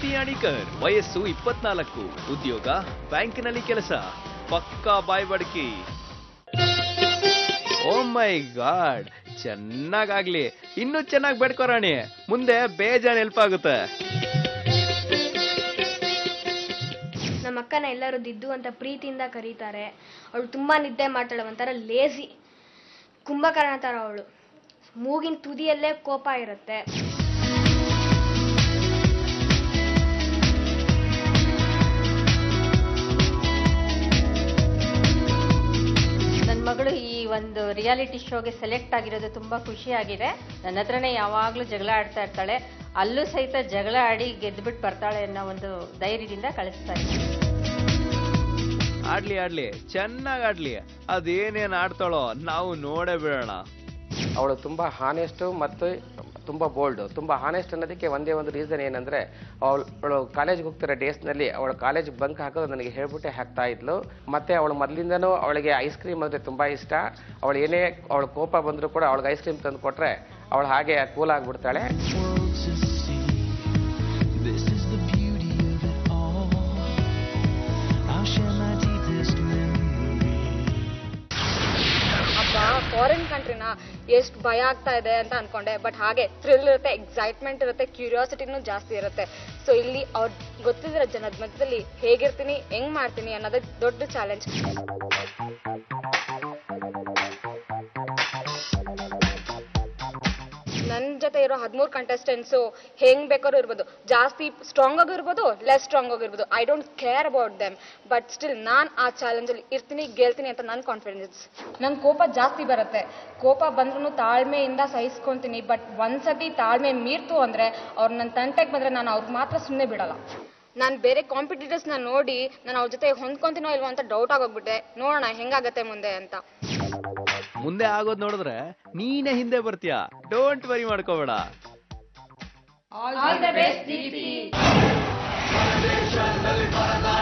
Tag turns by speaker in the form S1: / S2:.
S1: ದೀಪ್ತಿ ಅಣಿಕರ್ ವಯಸ್ಸು ಇಪ್ಪತ್ನಾಲ್ಕು ಉದ್ಯೋಗ ಬ್ಯಾಂಕಿನಲ್ಲಿ ಕೆಲಸ ಪಕ್ಕಾ ಬಾಯ್ಬಡ್ಕಿ ಓ ಮೈ ಗಾಡ್ ಚೆನ್ನಾಗಾಗ್ಲಿ ಇನ್ನೂ ಚೆನ್ನಾಗಿ ಬೇಡ್ಕೋ ರಾಣಿ ಮುಂದೆ ಬೇಜಾನ್ ಹೆಲ್ಪ್ ಆಗುತ್ತೆ
S2: ನಮ್ಮ ಅಕ್ಕನ ಎಲ್ಲರೂ ದಿದ್ದು ಅಂತ ಪ್ರೀತಿಯಿಂದ ಕರೀತಾರೆ ಅವಳು ತುಂಬಾ ನಿದ್ದೆ ಮಾಡ್ತಾಳೆ ಒಂಥರ ಲೇಜಿ ಕುಂಭಕರ್ಣ ಥರ ಅವಳು ಮೂಗಿನ ತುದಿಯಲ್ಲೇ ಕೋಪ ಇರುತ್ತೆ
S3: ನನ್ನ ಮಗಳು ಈ ಒಂದು ರಿಯಾಲಿಟಿ ಶೋಗೆ ಸೆಲೆಕ್ಟ್ ಆಗಿರೋದು ತುಂಬಾ ಖುಷಿಯಾಗಿದೆ ನನ್ನ ಹತ್ರನೇ ಯಾವಾಗಲೂ ಜಗಳ ಆಡ್ತಾ ಇರ್ತಾಳೆ ಅಲ್ಲೂ ಸಹಿತ ಜಗಳ ಆಡಿ ಗೆದ್ದುಬಿಟ್ಟು ಬರ್ತಾಳೆ ಅನ್ನೋ ಒಂದು ಧೈರ್ಯದಿಂದ ಕಳಿಸ್ತಾ ಇದ್ದೀನಿ
S1: ಆಡ್ಲಿ ಆಡ್ಲಿ ಚೆನ್ನಾಗ್ ಆಡ್ಲಿ ಅದೇನೇನ್ ಆಡ್ತಾಳೋ ನಾವು ನೋಡೇ ಬಿಡೋಣ
S4: ಅವಳು ತುಂಬಾ ಹಾನೆಸ್ಟು ಮತ್ತು ತುಂಬಾ ಬೋಲ್ಡ್ ತುಂಬಾ ಹಾನೆಸ್ಟ್ ಅನ್ನೋದಕ್ಕೆ ಒಂದೇ ಒಂದು ರೀಸನ್ ಏನಂದ್ರೆ ಅವಳು ಅವಳು ಕಾಲೇಜ್ಗೆ ಹೋಗ್ತಿರೋ ಡೇಸ್ನಲ್ಲಿ ಅವಳು ಕಾಲೇಜ್ ಬಂಕ್ ಹಾಕೋದು ನನಗೆ ಹೇಳ್ಬಿಟ್ಟೆ ಹಾಕ್ತಾ ಇದ್ಲು ಮತ್ತೆ ಅವಳು ಮೊದಲಿಂದನೂ ಅವಳಿಗೆ ಐಸ್ ಕ್ರೀಮ್ ಅಂದ್ರೆ ತುಂಬಾ ಇಷ್ಟ ಅವಳು ಏನೇ ಅವಳ ಕೋಪ ಬಂದರೂ ಕೂಡ ಅವಳಿಗೆ ಐಸ್ ಕ್ರೀಮ್ ತಂದು ಕೊಟ್ರೆ ಅವಳು ಹಾಗೆ ಕೂಲ್ ಆಗ್ಬಿಡ್ತಾಳೆ
S5: This is the beauty of it all. I'll share my deepest memory.
S6: ಅಬ್ಬಾ ಫಾರಿನ್ ಕಂಟ್ರಿನ ಎಷ್ಟು ಭಯ ಆಗ್ತಾ ಇದೆ ಅಂತ ಅನ್ಕೊಂಡೆ ಬಟ್ ಹಾಗೆ ಥ್ರಿಲ್ ಇರುತ್ತೆ ಎಕ್ಸೈಟ್ಮೆಂಟ್ ಇರುತ್ತೆ ಕ್ಯೂರಿಯಾಸಿಟಿನೂ ಜಾಸ್ತಿ ಇರುತ್ತೆ ಸೊ ಇಲ್ಲಿ ಅವ್ರ ಗೊತ್ತಿರೋ ಜನದ ಮಧ್ಯದಲ್ಲಿ ಹೇಗಿರ್ತೀನಿ ಹೆಂಗ್ ಮಾಡ್ತೀನಿ ಅನ್ನೋದೇ ದೊಡ್ಡ ಚಾಲೆಂಜ್ ನನ್ನ ಜೊತೆ ಇರೋ ಹದಿಮೂರು ಕಂಟೆಸ್ಟೆಂಟ್ಸು ಹೆಂಗ್ ಬೇಕಾದ್ರೂ ಇರ್ಬೋದು ಜಾಸ್ತಿ ಸ್ಟ್ರಾಂಗ್ ಆಗೂ ಇರ್ಬೋದು ಲೆಸ್ ಸ್ಟ್ರಾಂಗ್ ಆಗೂ ಇರ್ಬೋದು I don't care about them but still ನಾನು ಆ ಚಾಲೆಂಜಲ್ಲಿ ಇರ್ತೀನಿ ಗೆಲ್ತೀನಿ ಅಂತ ನನ್ನ ಕಾನ್ಫಿಡೆನ್ಸ್ ನನ್ನ ಕೋಪ ಜಾಸ್ತಿ ಬರುತ್ತೆ ಕೋಪ ಬಂದ್ರೂ ತಾಳ್ಮೆಯಿಂದ ಸಹಿಸ್ಕೊಂತೀನಿ ಬಟ್ ಒಂದ್ಸತಿ ತಾಳ್ಮೆ ಮೀರ್ತು ಅಂದ್ರೆ ಅವ್ರು ನನ್ನ ತಂಟೆಗೆ ಬಂದ್ರೆ ನಾನು ಅವ್ರಿಗೆ ಮಾತ್ರ ಸುಮ್ಮನೆ ಬಿಡಲ್ಲ ನಾನು ಬೇರೆ ಕಾಂಪಿಟೇಟರ್ಸ್ನ ನೋಡಿ ನಾನು ಅವ್ರ ಜೊತೆ ಹೊಂದ್ಕೊಂತೀನೋ ಇಲ್ವೋ ಅಂತ ಡೌಟ್ ಆಗೋಗ್ಬಿಟ್ಟೆ ನೋಡೋಣ ಹೆಂಗಾಗತ್ತೆ ಮುಂದೆ ಅಂತ
S1: ಮುಂದೆ ಆಗೋದ್ ನೋಡಿದ್ರೆ ನೀನೇ ಹಿಂದೆ ಬರ್ತೀಯ ಡೋಂಟ್ ವರಿ ಮಾಡ್ಕೋಬೇಡ
S3: ಆಲ್ ದ ಬೆಸ್ಟ್ ದೀಪ್ತಿ